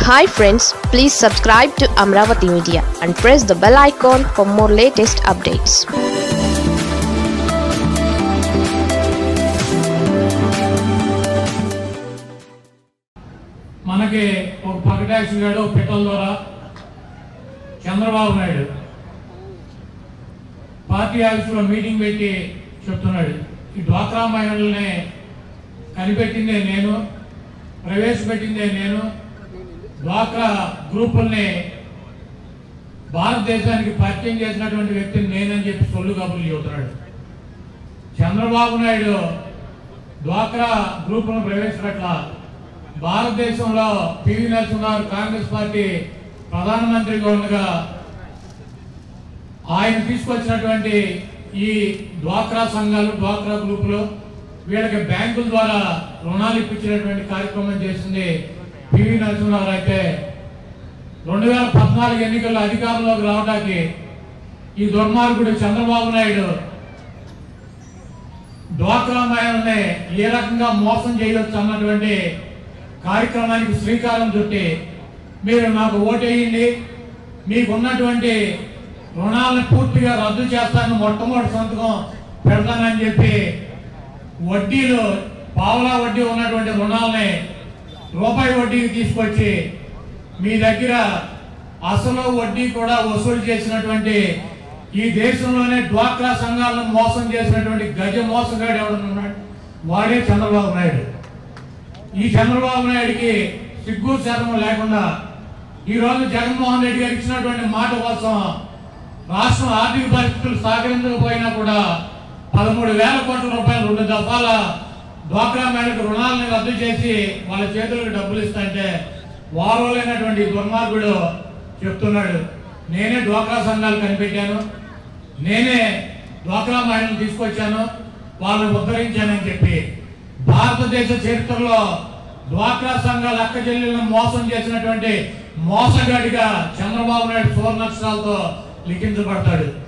hi friends please subscribe to Amaravati media and press the bell icon for more latest updates మనకి ఒక పగటాక్షి గాడు పిట్టల ద్వారా చంద్రబాబు నాయుడు పార్టీ ఆఫీసులో మీటింగ్ పెట్టి చెప్తున్నాడు ఈ డ్వాక్రా మహిళల్ని కనిపెట్టిందే నేను ప్రవేశపెట్టిందే నేను డ్వాక్రా గ్రూపుల్ని భారతదేశానికి పరిచయం చేసినటువంటి వ్యక్తిని నేనని చెప్పి సొల్లు కబుర్లు చెబుతున్నాడు చంద్రబాబు నాయుడు డ్వాక్రా గ్రూపును ప్రవేశపెట్ల భారతదేశంలో పివి నరసింహారావు కాంగ్రెస్ పార్టీ ప్రధానమంత్రిగా ఉండగా ఆయన తీసుకొచ్చినటువంటి ఈ డ్వాక్రా సంఘాలు డ్వాక్రా గ్రూపులు వీళ్ళకి బ్యాంకుల ద్వారా రుణాలు ఇప్పించినటువంటి కార్యక్రమం చేసింది పివి నరసింహారావు అయితే రెండు వేల పద్నాలుగు ఎన్నికల్లో అధికారంలోకి రావడానికి ఈ దుర్మార్గుడు చంద్రబాబు నాయుడు డ్వాక్రా మహిళల్ని ఏ రకంగా మోసం చేయవచ్చు అన్నటువంటి కార్యక్రమానికి శ్రీకారం చుట్టి మీరు నాకు ఓటేయండి మీకు ఉన్నటువంటి రుణాలను పూర్తిగా రద్దు చేస్తాను మొట్టమొదటి సంతకం పెడతానని చెప్పి వడ్డీలు పావలా వడ్డీ ఉన్నటువంటి రుణాలని రూపాయి వడ్డీకి తీసుకొచ్చి మీ దగ్గర అసలు వడ్డీ కూడా వసూలు చేసినటువంటి ఈ దేశంలోనే డ్వాక్రా సంఘాలను మోసం చేసినటువంటి గజ మోసగాడు ఎవడన్నాడు వాడే చంద్రబాబు నాయుడు ఈ చంద్రబాబు నాయుడికి సిగ్గు శరము లేకుండా ఈ రోజు జగన్మోహన్ రెడ్డి గారు ఇచ్చినటువంటి మాట కోసం రాష్ట్రం ఆర్థిక పరిస్థితులు సహకరించకపోయినా కూడా పదమూడు వేల కోట్ల రూపాయలు రెండు దఫాల డ్వాక్రా మహిళలకు రుణాలను రద్దు చేసి వాళ్ళ చేతులకు డబ్బులు ఇస్తుంటే వారోలైనటువంటి ఈ దుర్మార్గుడు చెప్తున్నాడు నేనే డ్వాక్రా సంఘాలు కనిపెట్టాను నేనే డ్వాక్రా మహిళలు తీసుకొచ్చాను వాళ్ళని ఉద్ధరించానని చెప్పి భారతదేశ చరిత్రలో డ్వాక్రా సంఘాల అక్క చెల్లెలను మోసం చేసినటువంటి మోసగాడిగా చంద్రబాబు నాయుడు సువర్ణక్షరాలతో లిఖించబడతాడు